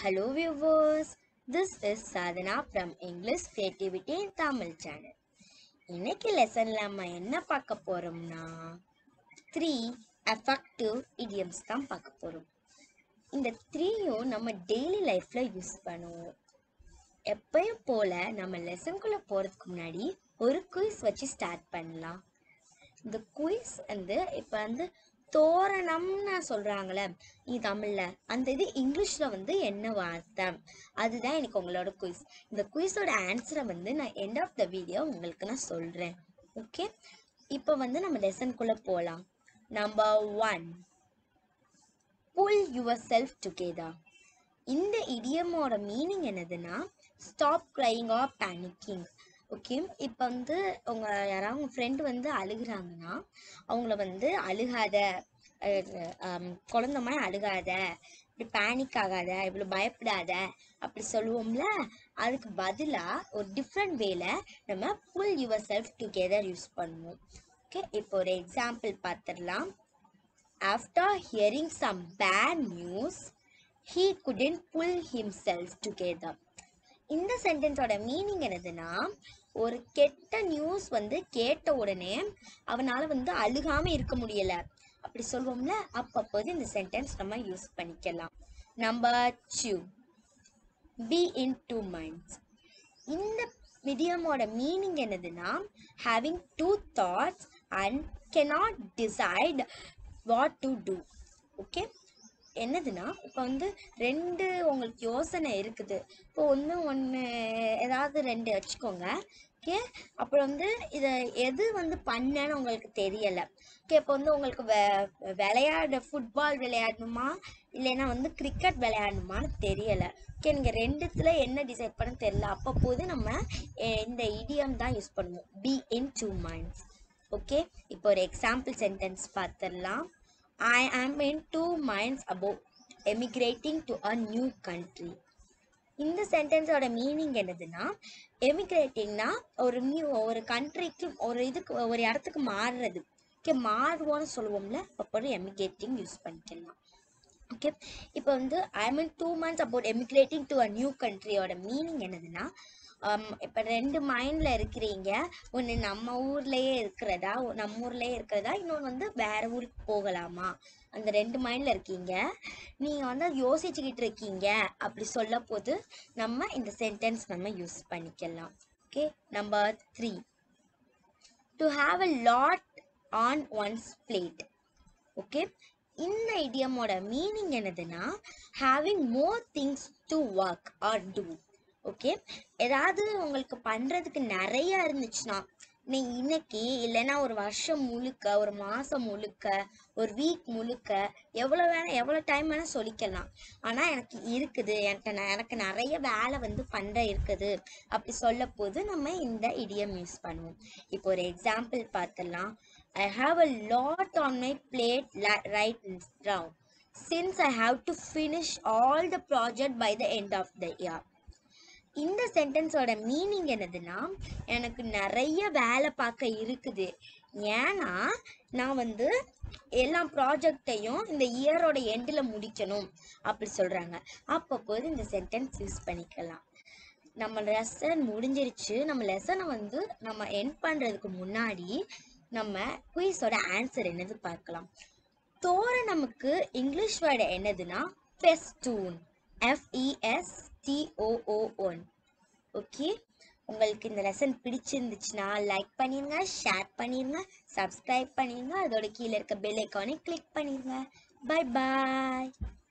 Hello viewers, this is Sadhana from English Creativity in Tamil channel. இன்னைக்கு லெசன்ல நம்ம என்ன பார்க்க போறோம்னா த்ரீ எஃபெக்டிவ் idioms தான் பார்க்க போறோம் இந்த த்ரீயும் நம்ம டெய்லி லைஃப்ல யூஸ் பண்ணுவோம் எப்பயும் போல நம்ம லெசன்குள்ள போறதுக்கு முன்னாடி ஒரு குயிஸ் வச்சு ஸ்டார்ட் பண்ணலாம் இந்த குயிஸ் வந்து இப்போ வந்து தோரணம்னு சொல்றாங்களே நீ தமிழ்ல அந்த இது இங்கிலீஷ்ல வந்து என்ன வார்த்தை அதுதான் எனக்கு உங்களோட குயிஸ் இந்த குயிஸோட ஆன்சரை வந்து நான் எண்ட் ஆஃப் த வீடியோ உங்களுக்கு நான் சொல்றேன் ஓகே இப்போ வந்து நம்ம லெசனுக்குள்ள போகலாம் number one pull yourself together இந்த இடியமோட மீனிங் என்னதுன்னா stop crying or panicking okay இப்போ வந்து உங்க யாராவது உங்க ஃப்ரெண்டு வந்து அழுகுறாங்கன்னா அவங்கள வந்து அழுகாத அஹ் ஆம், குழந்த மாதிரி அழுகாத இப்படி பேனிக் ஆகாத இவ்வளோ பயப்படாத அப்படி சொல்லுவோம்ல அதுக்கு பதிலாக ஒரு டிஃப்ரெண்ட் வேல நம்ம pull yourself together use பண்ணுவோம் ஓகே இப்போ ஒரு எக்ஸாம்பிள் பார்த்துடலாம் after hearing some bad news he couldn't pull himself together இந்த சென்டென்ஸோட மீனிங் என்னதுன்னா ஒரு கெட்ட நியூஸ் வந்து கேட்ட உடனே அவனால வந்து அழுகாம இருக்க முடியல அப்படி சொல்லுவோம்ல அப்பப்போது இந்த சென்டென்ஸ் நம்ம யூஸ் பண்ணிக்கலாம் number two be in two minds இந்த மிடியமோட மீனிங் என்னதுன்னா having two thoughts and cannot decide what to do okay என்னதுன்னா இப்போ வந்து ரெண்டு உங்களுக்கு யோசனை இருக்குது இப்போ ஒன்று ஒன்று ஏதாவது ரெண்டு வச்சுக்கோங்க ஓகே அப்புறம் வந்து இதை எது வந்து பண்ணேன்னு உங்களுக்கு தெரியலை ஓகே இப்போ வந்து உங்களுக்கு வெ விளையாட ஃபுட்பால் விளையாடணுமா இல்லைன்னா வந்து கிரிக்கெட் விளையாடணுமான்னு தெரியலை ஓகே நீங்கள் ரெண்டுத்துல என்ன டிசைட் பண்ண தெரியல அப்போ போது நம்ம அஹ், இந்த இடியம் தான் யூஸ் பண்ணுவோம் be in two minds okay இப்போ ஒரு எக்ஸாம்பிள் சென்டென்ஸ் பார்த்துடலாம் I am in two minds about emigrating to a new country இந்த சென்டென்ஸோட மீனிங் என்னதுன்னா எமிக்ரேட்டிங்னா ஒரு நியூ ஒரு கண்ட்ரிக்கு ஒரு இதுக்கு ஒரு இடத்துக்கு மாறுறது ஓகே மாறுவோன்னு சொல்லுவோம்ல அப்போ எமிக்ரேட்டிங் யூஸ் பண்ணிக்கலாம் ஓகே இப்போ வந்து I mean two months about emigrating to a new கண்ட்ரியோட மீனிங் என்னதுன்னா இப்போ ரெண்டு மைண்டில் இருக்கிறீங்க ஒன்று நம்ம ஊர்லேயே இருக்கிறதா ஒ- நம்ம ஊர்லேயே இருக்கிறதா இன்னொன்று வந்து வேற ஊருக்கு போகலாமா அந்த ரெண்டு மைண்டில் இருக்கீங்க நீங்கள் வந்து அதை யோசிச்சுக்கிட்டு இருக்கீங்க அப்படி சொல்ல போது நம்ம இந்த சென்டென்ஸ் நம்ம யூஸ் பண்ணிக்கலாம் okay number three to have a lot on one's plate okay இந்த இடியமோட மீனிங் என்னதுன்னா having more things to work or do okay ஏதாவது உங்களுக்கு பண்ணுறதுக்கு நிறைய இருந்துச்சுன்னா நீ இன்னைக்கு இல்லைன்னா ஒரு வருஷம் முழுக்க ஒரு மாதம் முழுக்க ஒரு வீக் முழுக்க எவ்வளோ வேணா எவ்வளோ டைம் வேணால் சொல்லிக்கலாம் ஆனால் எனக்கு இருக்குது என்கிட்ட ந- எனக்கு நிறைய வேலை வந்து பண்ணுற இருக்குது அப்படி சொல்ல போது நம்ம இந்த இடியம் யூஸ் பண்ணுவோம் இப்போ ஒரு எக்ஸாம்பிள் பார்த்துடலாம் I have a lot on my plate la- right now since I have to finish all the project by the end of the year. இந்த சென்டென்ஸோட மீனிங் என்னதுன்னா எனக்கு நிறைய வேலை பார்க்க இருக்குது ஏன்னா நான் வந்து எல்லா ப்ராஜெக்டையும் இந்த இயரோட எண்டில் முடிக்கணும் அப்படி சொல்கிறாங்க அப்பப்போது இந்த சென்டென்ஸ் யூஸ் பண்ணிக்கலாம் நம்ம லெசன் முடிஞ்சிருச்சு நம்ம லெசனை வந்து நம்ம எண்ட் பண்ணுறதுக்கு முன்னாடி நம்ம குயிஸோட ஆன்சர் என்னது பார்க்கலாம் தோரணமுக்கு இங்கிலீஷ் வேர்டு என்னதுன்னா ஃபெஸ்டூன் எஃப்இஎஸ் டிஓஓஒன் ஓகே உங்களுக்கு இந்த லெசன் பிடிச்சிருந்துச்சுன்னா லைக் பண்ணிருங்க ஷேர் பண்ணிருங்க சப்ஸ்கிரைப் பண்ணிருங்க அதோட கீழே இருக்க பெல் ஐக்கானை கிளிக் பண்ணிருங்க பை பாய்